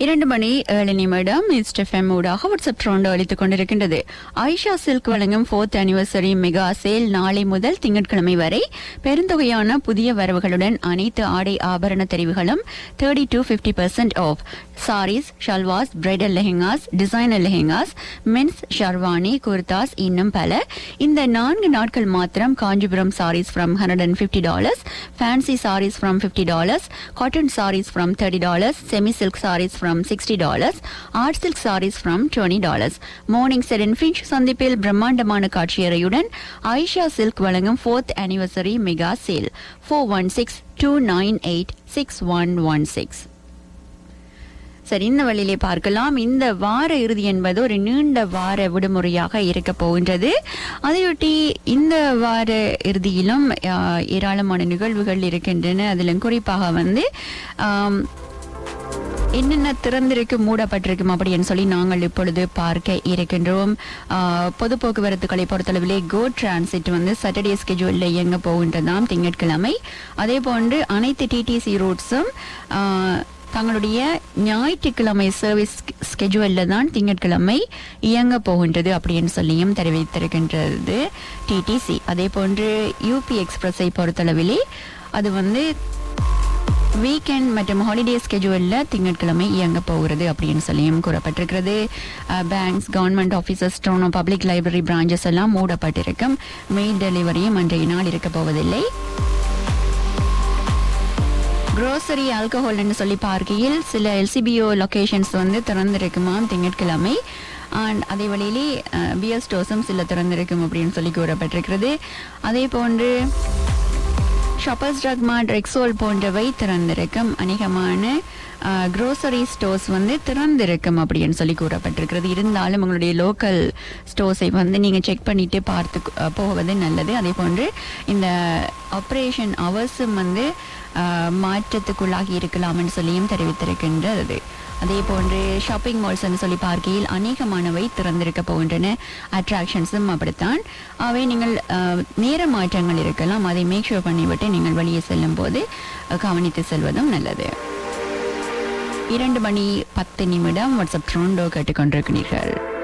இரண்டு மணி ஏழு நிமிடம் இஸ்டெஃப்எம் ஊடாக வாட்ஸ்அப் ட்ரோண்டோ அளித்துக் கொண்டிருக்கின்றது ஐஷா சில்க் வழங்கும் ஃபோர்த் அனிவர்சரி மெகா சேல் நாளை முதல் திங்கட்கிழமை வரை பெருந்தொகையான புதிய வரவுகளுடன் அனைத்து ஆடை ஆபரண தெரிவுகளும் thirty to fifty percent off sarees shalwars bridal lehengas designer lehengas men's sherwani kurtas இன்னும் பல இந்த நான்கு நாட்கள் மாத்திரம் Kanchipuram sarees from hundred and fifty dollars fancy sarees from fifty dollars cotton sarees from thirty dollars semi silk sarees from sixty dollars art silk sarees from twenty dollars Morningside Finch சந்திப்பில் பிரம்மாண்டமான காட்சியறையுடன் Aisha silk வழங்கும் fourth anniversary mega sale four one six two nine eight six one one six சரி இந்த வழியிலே பார்க்கலாம் இந்த வார இறுதி என்பது ஒரு நீண்ட வார விடுமுறையாக இருக்க போகின்றது அதையொட்டி இந்த வார இறுதியிலும் ஆ, ஏராளமான நிகழ்வுகள் இருக்கின்றன அதிலும் குறிப்பாக வந்து ஆம், என்னென்ன திறந்திருக்கு மூடப்பட்டிருக்கும் அப்படின்னு சொல்லி நாங்கள் இப்பொழுது பார்க்க இருக்கின்றோம் ஆ, பொது போக்குவரத்துகளை பொறுத்தளவிலே கோ டிரான்சிட் வந்து சாட்டர்டே ஸ்கெட்யூலில் இயங்க போகின்றதாம் திங்கட்கிழமை அதே போன்று அனைத்து டிடிசி ரூட்ஸும் தங்களுடைய ஞாயிற்றுக்கிழமை சர்வீஸ் ஸ்கெட்யூலில் தான் திங்கட்கிழமை இயங்க போகின்றது அப்படின்னு சொல்லியும் தெரிவித்திருக்கின்றது டிடிசி அதே போன்று யூபி எக்ஸ்பிரஸை பொறுத்தளவிலே அது வந்து வீக்கெண்ட் மற்றும் ஹாலிடே ஸ்கெட்யூலில் திங்கட்கிழமை இயங்க போகிறது அப்படின்னு சொல்லியும் கூறப்பட்டிருக்கிறது banks government offices Toronto public library branches எல்லாம் மூடப்பட்டிருக்கும் மெயில் டெலிவரியும் அன்றைய நாள் இருக்க போவதில்லை grocery ஆல்கஹால்னு சொல்லி பார்க்கையில் சில எல்சிபிஓ லொகேஷன்ஸ் வந்து திறந்திருக்குமாம் திங்கட்கிழமை அண்ட் அதே வழியிலே பியர் ஸ்டோர்ஸும் சில திறந்திருக்கும் அப்படின்னு சொல்லி கூறப்பட்டிருக்கிறது அதே போன்று ஷாப்பர்ஸ் ட்ரக் மார்ட் ரெக்ஸோல் போன்றவை திறந்திருக்கும் அநேகமான க்ரோசரி ஸ்டோர்ஸ் வந்து திறந்திருக்கும் அப்படின்னு சொல்லி கூறப்பட்டிருக்கிறது இருந்தாலும் உங்களுடைய லோக்கல் ஸ்டோர்ஸை வந்து நீங்கள் செக் பண்ணிட்டு பார்த்து அஹ், போவது நல்லது அதே போன்று இந்த ஆப்ரேஷன் அவர்ஸும் வந்து அஹ், மாற்றத்துக்குள்ளாகி இருக்கலாம்னு சொல்லியும் தெரிவித்திருக்கின்றது அதே போன்று ஷாப்பிங் மால்ஸ்ன்னு சொல்லி பார்க்கையில் அநேகமானவை திறந்திருக்க போகின்றன அட்ராக்ஷன்ஸும் அப்படித்தான் அவை நீங்கள் அஹ், நேர மாற்றங்கள் இருக்கலாம் அதை மேக் ஷூர் பண்ணிவிட்டு நீங்கள் வெளியே செல்லும் போது அஹ், கவனித்து செல்வதும் நல்லது இரண்டு மணி பத்து நிமிடம் வாட்ஸ்அப் ட்ரோண்டோ கேட்டுக்கொண்டிருக்கிறீர்கள்